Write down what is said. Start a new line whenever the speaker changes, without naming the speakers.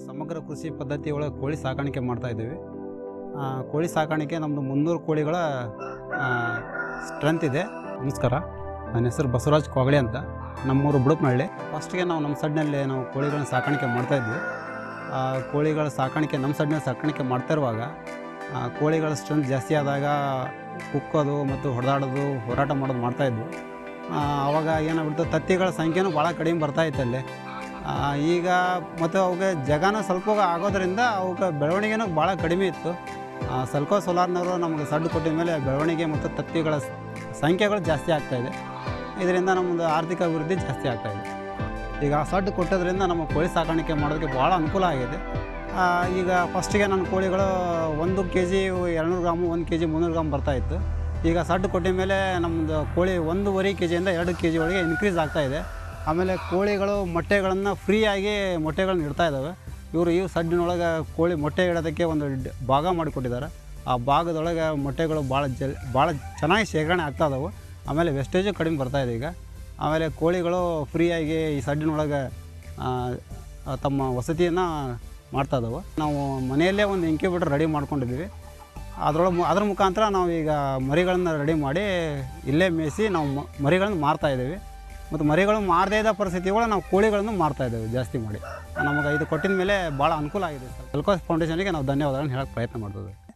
ಸಮಗ್ರ ಕೃಷಿ ಪದ್ಧತಿ ಒಳಗೆ ಕೋಳಿ ಸಾಕಾಣಿಕೆ ಮಾಡ್ತಾ ಇದ್ದೀವಿ ಆ, ಕೋಳಿ ಸಾಕಾಣಿಕೆ ನಮ್ಮದು ಮುನ್ನೂರು ಕೋಳಿಗಳ ಸ್ಟ್ರೆಂತ್ ಇದೆ ನಮಸ್ಕಾರ ನನ್ನ ಹೆಸರು ಬಸವರಾಜ್ ಕೊಗಳೆ ಅಂತ ನಮ್ಮೂರು ಬುಡುಪ್ನಹಳ್ಳಿ ಫಸ್ಟ್ಗೆ ನಾವು ನಮ್ಮ ಸಡ್ನಲ್ಲಿ ನಾವು ಕೋಳಿಗಳನ್ನ ಸಾಕಾಣಿಕೆ ಮಾಡ್ತಾಯಿದ್ವಿ ಆ, ಕೋಳಿಗಳ ಸಾಕಾಣಿಕೆ ನಮ್ಮ ಸಡ್ನಲ್ಲಿ ಸಾಕಾಣಿಕೆ ಮಾಡ್ತಾ ಇರುವಾಗ ಆ, ಕೋಳಿಗಳ ಸ್ಟ್ರೆಂತ್ ಜಾಸ್ತಿ ಆದಾಗ ಕುಕ್ಕೋದು ಮತ್ತು ಹೊಡೆದಾಡೋದು ಹೋರಾಟ ಮಾಡೋದು ಮಾಡ್ತಾಯಿದ್ವಿ ಆ, ಆವಾಗ ಏನಾಗ್ಬಿಡ್ತು ತತ್ತಿಗಳ ಸಂಖ್ಯೆನೂ ಭಾಳ ಕಡಿಮೆ ಬರ್ತಾಯಿತ್ತು ಅಲ್ಲಿ ಆ, ಈಗ ಮತ್ತು ಅವಕ್ಕೆ ಜಗನೂ ಸ್ವಲ್ಪ ಆಗೋದ್ರಿಂದ ಅವಕ್ಕೆ ಬೆಳವಣಿಗೆನೂ ಭಾಳ ಕಡಿಮೆ ಇತ್ತು ಆ, ಸಲ್ಕೋ ಸೋಲಾರ್ನವರು ನಮಗೆ ಸಡ್ಡು ಕೊಟ್ಟಿದ ಮೇಲೆ ಬೆಳವಣಿಗೆ ಮತ್ತು ತತ್ತಿಗಳ ಸ- ಸಂಖ್ಯೆಗಳು ಜಾಸ್ತಿ ಆಗ್ತಾಯಿದೆ ಇದರಿಂದ ನಮ್ಮದು ಆರ್ಥಿಕ ಅಭಿವೃದ್ಧಿ ಜಾಸ್ತಿ ಆಗ್ತಾಯಿದೆ ಈಗ ಆ ಸಡ್ಡು ಕೊಟ್ಟೋದ್ರಿಂದ ನಮ್ಮ ಕೋಳಿ ಸಾಕಾಣಿಕೆ ಮಾಡೋದಕ್ಕೆ ಭಾಳ ಅನುಕೂಲ ಆಗಿದೆ ಆ, ಈಗ ಫಸ್ಟಿಗೆ ನನ್ನ ಕೋಳಿಗಳು ಒಂದು ಕೆ ಜಿ ಎರಡುನೂರು ಗ್ರಾಮು ಒಂದು ಕೆ ಜಿ ಮುನ್ನೂರು ಗ್ರಾಮ್ ಬರ್ತಾಯಿತ್ತು ಈಗ ಸಡ್ಡು ಕೊಟ್ಟಿದ ಮೇಲೆ ನಮ್ಮದು ಕೋಳಿ ಒಂದೂವರೆ ಕೆ ಜಿಯಿಂದ ಎರಡು ಕೆ ಜಿ ಒಳಗೆ ಇನ್ಕ್ರೀಸ್ ಆಗ್ತಾಯಿದೆ ಆಮೇಲೆ ಕೋಳಿಗಳು ಮೊಟ್ಟೆಗಳನ್ನು ಫ್ರೀಯಾಗಿ ಮೊಟ್ಟೆಗಳನ್ನ ಇಡ್ತಾ ಇದ್ದಾವೆ ಇವರು ಈ ಸಡ್ಡಿನೊಳಗೆ ಕೋಳಿ ಮೊಟ್ಟೆ ಇಡೋದಕ್ಕೆ ಒಂದು ಡ್- ಭಾಗ ಮಾಡಿಕೊಟ್ಟಿದ್ದಾರೆ ಆ ಭಾಗದೊಳಗೆ ಮೊಟ್ಟೆಗಳು ಭಾಳ ಜಲ್ ಭಾಳ ಚೆನ್ನಾಗಿ ಶೇಖರಣೆ ಆಗ್ತಾ ಇದಾವೆ ಆಮೇಲೆ ವೆಸ್ಟೇಜು ಕಡಿಮೆ ಬರ್ತಾ ಇದೆ ಈಗ ಆಮೇಲೆ ಕೋಳಿಗಳು ಫ್ರೀಯಾಗಿ ಈ ಸಡ್ಡಿನೊಳಗೆ ಆ, ಆ, ತಮ್ಮ ವಸತಿಯನ್ನು ಮಾಡ್ತಾ ಇದಾವೆ ನಾವು ಮನೆಯಲ್ಲೇ ಒಂದು ಇಂಕ್ಯುಬೇಟರ್ ರೆಡಿ ಮಾಡ್ಕೊಂಡಿದ್ದೀವಿ ಅದರೊಳಗೆ ಅದ್ರ ಮುಖಾಂತರ ನಾವು ಈಗ ಮರಿಗಳನ್ನು ರೆಡಿ ಮಾಡಿ ಇಲ್ಲೇ ಮೇಯಿಸಿ ನಾವು ಮ- ಮರಿಗಳನ್ನು ಮಾರ್ತಾ ಇದ್ದೀವಿ ಮತ್ತು ಮರಿಗಳು ಮಾರದೇ ಇದ್ದ ಪರಿಸ್ಥಿತಿಗಳು ನಾವು ಕೋಳಿಗಳನ್ನು ಮಾರ್ತಾ ಇದ್ದೇವೆ ಜಾಸ್ತಿ ಮಾಡಿ ನಮಗೆ ಇದು ಕೊಟ್ಟಿದ ಮೇಲೆ ಭಾಳ ಅನುಕೂಲ ಆಗಿದೆ ಸರ್ ಎಲ್ಕೋಸ್ ಫೌಂಡೇಶನ್ಗೆ ನಾವು ಧನ್ಯವಾದಗಳನ್ನು ಹೇಳೋಕ್ಕೆ ಪ್ರಯತ್ನ ಮಾಡ್ತೇವೆ